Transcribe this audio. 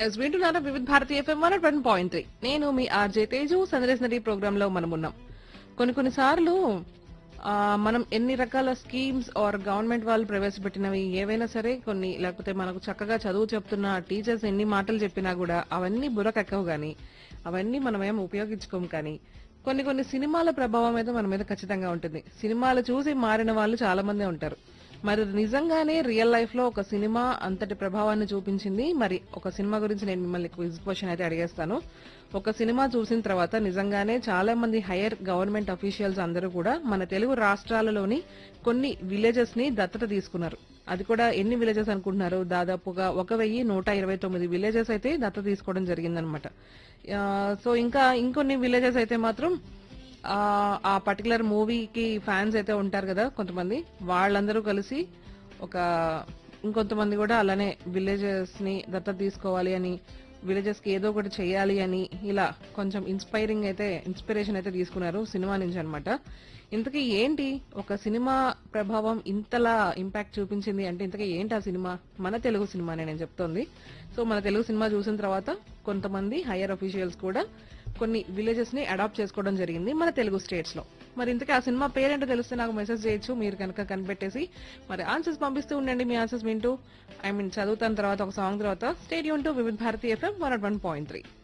yes వింటున్నారా Vividh Bharati FM one one point three నేను మీ ఆర్జే తేజు సందేశ్ నది ప్రోగ్రామ్ లో మనం ఉన్నాం కొన్ని కొన్ని సార్లు ఆ, మనం ఎన్ని రకాల స్కీమ్స్ ఆర్ గవర్నమెంట్ వాళ్ళు ప్రవేశపెట్టినవి ఏవైనా సరే కొన్ని లేకపోతే మనకు చక్కగా చదువు చెప్తున్న టీచర్స్ ఎన్ని మాటలు చెప్పినా కూడా అవన్నీ బుర్రకెక్కవు కానీ అవన్నీ మనం ఏం ఉపయోగించుకోము కానీ కొన్ని కొన్ని సినిమాల ప్రభావం అయితే మన మీద ఖచ్చితంగా ఉంటుంది సినిమాలు చూసి మారిన వాళ్ళు చాలా మందే ఉంటారు మరి నిజంగానే రియల్ లైఫ్ లో ఒక సినిమా అంతటి ప్రభావాన్ని చూపించింది మరి ఒక సినిమా గురించి నేను మిమ్మల్ని క్విజ్ క్వశ్చన్ అయితే అడిగేస్తాను ఒక సినిమా చూసిన తర్వాత నిజంగానే చాలా మంది హైయర్ గవర్నమెంట్ అఫీషియల్స్ అందరూ కూడా మన తెలుగు రాష్ట్రాలలోని కొన్ని విలేజెస్ ని దత్తత తీసుకున్నారు అది కూడా ఎన్ని విలేజెస్ అనుకుంటున్నారు దాదాపుగా ఒక వెయ్యి నూట ఇరవై తొమ్మిది విలేజెస్ అయితే దత్తత తీసుకోవడం జరిగిందనమాట సో ఇంకా ఇంకొన్ని విలేజెస్ అయితే మాత్రం ఆ, ఆ పర్టికులర్ మూవీకి ఫ్యాన్స్ అయితే ఉంటారు కదా కొంతమంది వాళ్ళందరూ కలిసి ఒక ఇంకొంతమంది కూడా అలానే విలేజెస్ ని దత్తత తీసుకోవాలి అని విలేజెస్ కి ఏదో ఒకటి చేయాలి అని ఇలా కొంచెం ఇన్స్పైరింగ్ అయితే ఇన్స్పిరేషన్ అయితే తీసుకున్నారు సినిమా నుంచి అన్నమాట ఇంతకీ ఏంటి ఒక సినిమా ప్రభావం ఇంతలా ఇంపాక్ట్ చూపించింది అంటే ఇంతకీ ఏంటి ఆ సినిమా మన తెలుగు సినిమానే నేను చెప్తోంది సో మన తెలుగు సినిమా చూసిన తర్వాత కొంతమంది హైయర్ అఫీషియల్స్ కూడా కొన్ని విలేజెస్ ని అడాప్ట్ చేసుకోవడం జరిగింది మన తెలుగు స్టేట్స్ లో మరి ఇంతకీ ఆ సినిమా పేరేంటో తెలిస్తే నాకు మెసేజ్ చేయొచ్చు మీరు కనుక కనిపెట్టేసి మరి ఆన్సర్స్ పంపిస్తూ ఉండండి మీ ఆన్సర్స్ వింటూ ఐ మీన్ చదువుతాను తర్వాత ఒక సాంగ్ తర్వాత stay tuned to Vividh Bharati FM one one point three